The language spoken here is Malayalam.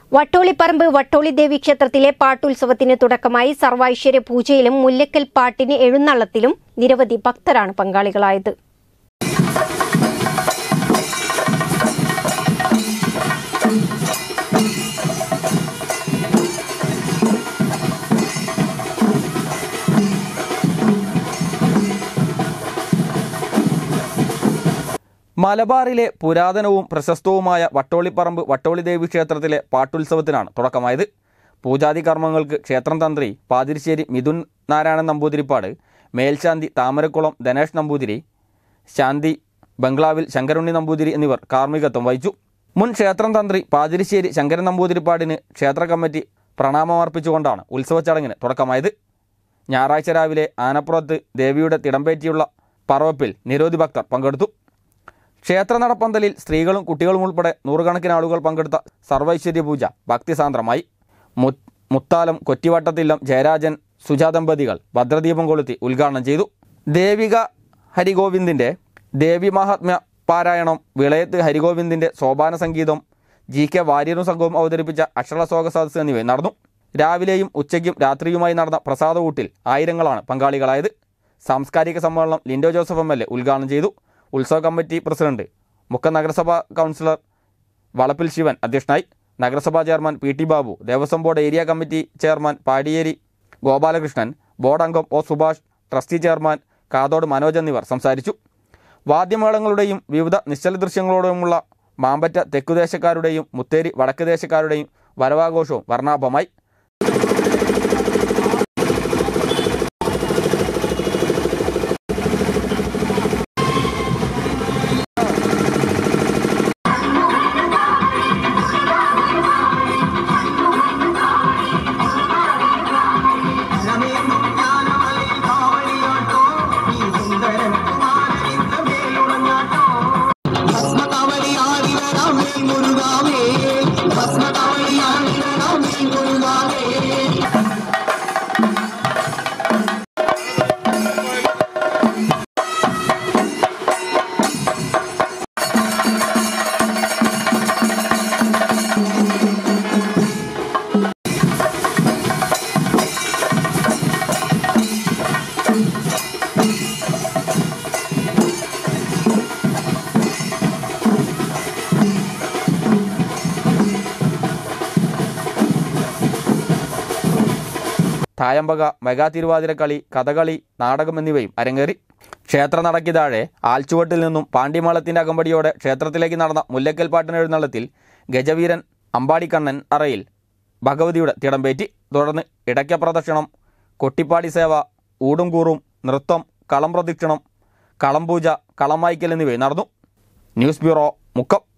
വട്ടോളിപ്പറമ്പ് വട്ടോളി ദേവി ക്ഷേത്രത്തിലെ പാട്ടുത്സവത്തിന് തുടക്കമായി സർവൈശ്വര്യ പൂജയിലും മുല്ലക്കൽ പാട്ടിന് എഴുന്നള്ളത്തിലും നിരവധി ഭക്തരാണ് പങ്കാളികളായത് മലബാറിലെ പുരാതനവും പ്രശസ്തവുമായ വട്ടോളിപ്പറമ്പ് വട്ടോളി ദേവി ക്ഷേത്രത്തിലെ പാട്ടുത്സവത്തിനാണ് തുടക്കമായത് പൂജാതി കർമ്മങ്ങൾക്ക് ക്ഷേത്രം തന്ത്രി പാതിരിശ്ശേരി മിഥുൻ നാരായണൻ നമ്പൂതിരിപ്പാട് മേൽശാന്തി താമരക്കുളം ധനേഷ് നമ്പൂതിരി ശാന്തി ബംഗ്ലാവിൽ ശങ്കരുണ്ണി നമ്പൂതിരി എന്നിവർ കാർമ്മികത്വം വഹിച്ചു മുൻ ക്ഷേത്രം തന്ത്രി പാതിരിശ്ശേരി ശങ്കരൻ നമ്പൂതിരിപ്പാടിന് ക്ഷേത്ര കമ്മിറ്റി പ്രണാമമർപ്പിച്ചുകൊണ്ടാണ് ഉത്സവ ചടങ്ങിന് തുടക്കമായത് ഞായറാഴ്ച രാവിലെ ആനപ്പുറത്ത് ദേവിയുടെ തിടമ്പേറ്റിയുള്ള പറവപ്പിൽ നിരവധി ഭക്തർ പങ്കെടുത്തു ക്ഷേത്ര നടപ്പന്തലിൽ സ്ത്രീകളും കുട്ടികളും ഉൾപ്പെടെ നൂറുകണക്കിന് ആളുകൾ പങ്കെടുത്ത സർവൈശ്വര്യ പൂജ ഭക്തിസാന്ദ്രമായി മു- മുത്താലം കൊറ്റിവട്ടത്തില്ലം ജയരാജൻ സുജാദമ്പതികൾ ഭദ്രദീപം കൊളുത്തി ഉദ്ഘാടനം ചെയ്തു ദേവിക ഹരിഗോവിന്ദിൻ്റെ ദേവി മഹാത്മ്യ പാരായണം വിളയത്ത് ഹരിഗോവിന്ദിൻ്റെ സോപാന സംഗീതം ജി കെ വാര്യരും സംഘവും അവതരിപ്പിച്ച അക്ഷരശ്ലോക സദസ്സ് എന്നിവ നടന്നു രാവിലെയും ഉച്ചയ്ക്കും രാത്രിയുമായി നടന്ന പ്രസാദകൂട്ടിൽ ആയിരങ്ങളാണ് പങ്കാളികളായത് സാംസ്കാരിക സമ്മേളനം Lindo Joseph M L A ഉദ്ഘാടനം ചെയ്തു ഉത്സവ കമ്മിറ്റി പ്രസിഡന്റ് മുക്കം നഗരസഭാ കൗൺസിലർ വളപ്പിൽ ശിവൻ അധ്യക്ഷനായി നഗരസഭാ chairman P T Babu Devaswom board area committee chairman Padiyeri Gopalakrishnan board അംഗം O Subhash trustee chairman Kathod Manoj എന്നിവർ സംസാരിച്ചു വാദ്യമേളങ്ങളുടെയും വിവിധ നിശ്ചല ദൃശ്യങ്ങളോടുമുള്ള മാമ്പറ്റ തെക്കുദേശക്കാരുടെയും മുത്തേരി വടക്ക് ദേശക്കാരുടെയും വരവാഘോഷവും വർണ്ണാഭമായി ഭസ്മകവലി ആദിവരാം മേൽ മുരുകാവേ ഭസ്മകവലി ആദിവരാം മേൽ മുരുകാവേ തായമ്പക മെഗാ തിരുവാതിരക്കളി കഥകളി നാടകം എന്നിവയും അരങ്ങേറി ക്ഷേത്ര നടയ്ക്ക് താഴെ ആൽച്ചുവട്ടിൽ നിന്നും പാണ്ഡിമേളത്തിന്റെ അകമ്പടിയോടെ ക്ഷേത്രത്തിലേക്ക് നടന്ന മുല്ലക്കൽ പാട്ടിന് എഴുന്നള്ളത്തിൽ ഗജവീരൻ അമ്പാടിക്കണ്ണൻ അറയിൽ ഭഗവതിയുടെ തിടമ്പേറ്റി തുടർന്ന് ഇടയ്ക്ക പ്രദക്ഷിണം കൊട്ടിപ്പാടി സേവ ഊടുംകൂറും നൃത്തം കളം പ്രദക്ഷിണം കളം പൂജ കളം വായിക്കൽ എന്നിവയും നടന്നു ന്യൂസ് ബ്യൂറോ മുക്കം